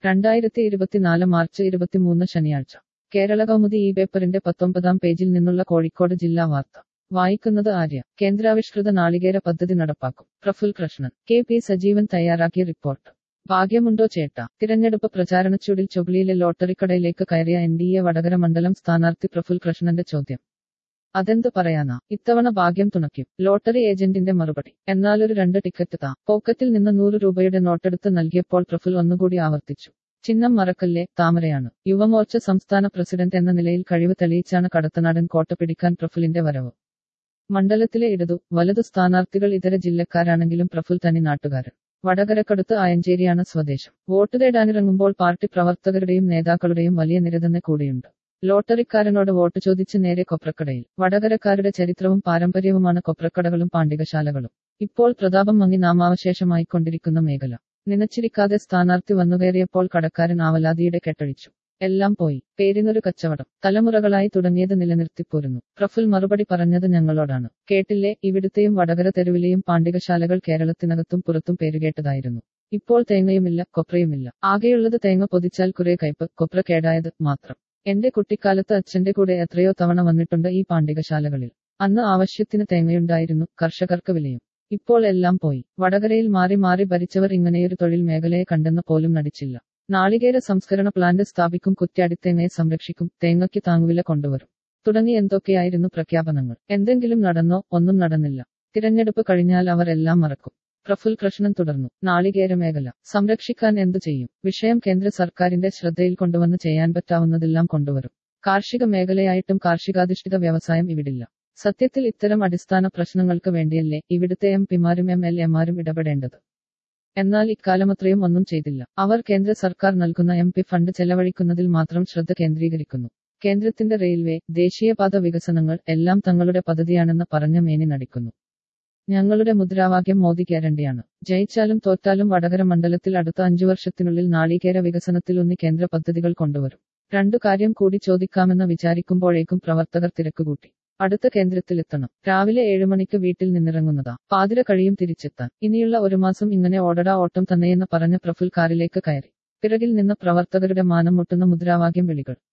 രണ്ടായിരത്തി ഇരുപത്തിനാല് മാർച്ച് ഇരുപത്തിമൂന്ന് ശനിയാഴ്ച കേരള കൗമുദി ഈ പേപ്പറിന്റെ പത്തൊമ്പതാം പേജിൽ നിന്നുള്ള കോഴിക്കോട് ജില്ലാ വാർത്ത വായിക്കുന്നത് ആര്യ കേന്ദ്രാവിഷ്കൃത നാളികേര പദ്ധതി നടപ്പാക്കും പ്രഫുൽ കൃഷ്ണൻ കെ പി സജീവൻ തയ്യാറാക്കിയ റിപ്പോർട്ട് ഭാഗ്യമുണ്ടോ ചേട്ട തിരഞ്ഞെടുപ്പ് പ്രചാരണച്ചൂടിൽ ചൊവ്ലിയിലെ ലോട്ടറിക്കടയിലേക്ക് കയറിയ എൻ ഡി എ വടകര മണ്ഡലം സ്ഥാനാർത്ഥി പ്രഫുൽ കൃഷ്ണന്റെ ചോദ്യം അതെന്ത് പറയാനാ ഇത്തവണ ഭാഗ്യം തുണയ്ക്കും ലോട്ടറി ഏജന്റിന്റെ മറുപടി എന്നാലൊരു രണ്ട് ടിക്കറ്റ് താ പോക്കറ്റിൽ നിന്ന് നൂറ് രൂപയുടെ നോട്ടെടുത്ത് നൽകിയപ്പോൾ പ്രഫുൽ ഒന്നുകൂടി ആവർത്തിച്ചു ചിഹ്നം മറക്കല്ലേ താമരയാണ് യുവമോർച്ച സംസ്ഥാന പ്രസിഡന്റ് എന്ന നിലയിൽ കഴിവ് തെളിയിച്ചാണ് കടത്തനാടൻ കോട്ട പിടിക്കാൻ പ്രഫുലിന്റെ വരവ് മണ്ഡലത്തിലെ ഇടതു വലതു സ്ഥാനാർത്ഥികൾ ഇതര ജില്ലക്കാരാണെങ്കിലും പ്രഫുൽ തനി നാട്ടുകാരൻ വടകരക്കടുത്ത് ആയഞ്ചേരിയാണ് സ്വദേശം വോട്ട് തേടാനിറങ്ങുമ്പോൾ പാർട്ടി പ്രവർത്തകരുടെയും നേതാക്കളുടെയും വലിയ നിര തന്നെ കൂടെയുണ്ട് ലോട്ടറിക്കാരനോട് വോട്ട് ചോദിച്ച് നേരെ കൊപ്രക്കടയിൽ വടകരക്കാരുടെ ചരിത്രവും പാരമ്പര്യവുമാണ് കൊപ്രക്കടകളും പാണ്ഡികശാലകളും ഇപ്പോൾ പ്രതാപം മങ്ങി നാമാവശേഷമായിക്കൊണ്ടിരിക്കുന്ന മേഖല നനച്ചിരിക്കാതെ സ്ഥാനാർത്ഥി വന്നുകയറിയപ്പോൾ കടക്കാരൻ ആവലാതിയുടെ കെട്ടഴിച്ചു എല്ലാം പോയി പേരിനൊരു കച്ചവടം തലമുറകളായി തുടങ്ങിയത് നിലനിർത്തിപ്പോരുന്നു പ്രഫുൽ മറുപടി പറഞ്ഞത് ഞങ്ങളോടാണ് കേട്ടില്ലേ ഇവിടുത്തെയും വടകര തെരുവിലെയും പാണ്ഡികശാലകൾ കേരളത്തിനകത്തും പുറത്തും പേരുകേട്ടതായിരുന്നു ഇപ്പോൾ തേങ്ങയുമില്ല കൊപ്രയുമില്ല ആകെയുള്ളത് തേങ്ങ പൊതിച്ചാൽ കുറെ കയ്പ് കൊപ്ര കേടായത് മാത്രം എന്റെ കുട്ടിക്കാലത്ത് അച്ഛന്റെ കൂടെ എത്രയോ തവണ വന്നിട്ടുണ്ട് ഈ പാണ്ഡികശാലകളിൽ അന്ന് ആവശ്യത്തിന് തേങ്ങയുണ്ടായിരുന്നു കർഷകർക്ക് വിലയും ഇപ്പോൾ എല്ലാം പോയി വടകരയിൽ മാറി മാറി ഭരിച്ചവർ ഇങ്ങനെയൊരു തൊഴിൽ മേഖലയെ കണ്ടെന്ന് പോലും നടിച്ചില്ല നാളികേര സംസ്കരണ പ്ലാന്റ് സ്ഥാപിക്കും കുറ്റ്യാടിത്തേങ്ങയെ സംരക്ഷിക്കും തേങ്ങയ്ക്ക് താങ്ങുവില കൊണ്ടുവരും തുടങ്ങി എന്തൊക്കെയായിരുന്നു പ്രഖ്യാപനങ്ങൾ എന്തെങ്കിലും നടന്നോ ഒന്നും നടന്നില്ല തിരഞ്ഞെടുപ്പ് കഴിഞ്ഞാൽ അവർ എല്ലാം മറക്കും പ്രഫുൽ കൃഷ്ണൻ തുടർന്നു നാളികേര മേഖല സംരക്ഷിക്കാൻ എന്തു ചെയ്യും വിഷയം കേന്ദ്ര സർക്കാരിന്റെ ശ്രദ്ധയിൽ കൊണ്ടുവന്ന് ചെയ്യാൻ പറ്റാവുന്നതെല്ലാം കൊണ്ടുവരും കാർഷിക മേഖലയായിട്ടും കാർഷികാധിഷ്ഠിത വ്യവസായം ഇവിടില്ല സത്യത്തിൽ ഇത്തരം അടിസ്ഥാന പ്രശ്നങ്ങൾക്ക് വേണ്ടിയല്ലേ ഇവിടുത്തെ എം പിമാരും എം എൽ എമാരും ഇടപെടേണ്ടത് എന്നാൽ ഇക്കാലമത്രയും ഒന്നും ചെയ്തില്ല അവർ കേന്ദ്ര സർക്കാർ നൽകുന്ന എം പി ഫണ്ട് ചെലവഴിക്കുന്നതിൽ മാത്രം ശ്രദ്ധ കേന്ദ്രീകരിക്കുന്നു കേന്ദ്രത്തിന്റെ റെയിൽവേ ദേശീയപാത വികസനങ്ങൾ എല്ലാം തങ്ങളുടെ പദ്ധതിയാണെന്ന് പറഞ്ഞ മേനി നടിക്കുന്നു ഞങ്ങളുടെ മുദ്രാവാക്യം മോദി ഗ്യാരണ്ടിയാണ് ജയിച്ചാലും തോറ്റാലും വടകര മണ്ഡലത്തിൽ അടുത്ത അഞ്ചു വർഷത്തിനുള്ളിൽ നാളികേര വികസനത്തിലൊന്നി കേന്ദ്ര പദ്ധതികൾ കൊണ്ടുവരും രണ്ടു കാര്യം കൂടി ചോദിക്കാമെന്ന് വിചാരിക്കുമ്പോഴേക്കും പ്രവർത്തകർ തിരക്കുകൂട്ടി അടുത്ത കേന്ദ്രത്തിലെത്തണം രാവിലെ ഏഴു മണിക്ക് വീട്ടിൽ നിന്നിറങ്ങുന്നതാ പാതിര കഴിയും തിരിച്ചെത്താൻ ഇനിയുള്ള ഒരു മാസം ഇങ്ങനെ ഓടടാ ഓട്ടം തന്നെയെന്ന് പറഞ്ഞ പ്രഫുൽ കാറിലേക്ക് കയറി പിറകിൽ നിന്ന് പ്രവർത്തകരുടെ മാനം മുട്ടുന്ന മുദ്രാവാക്യം വിളികൾ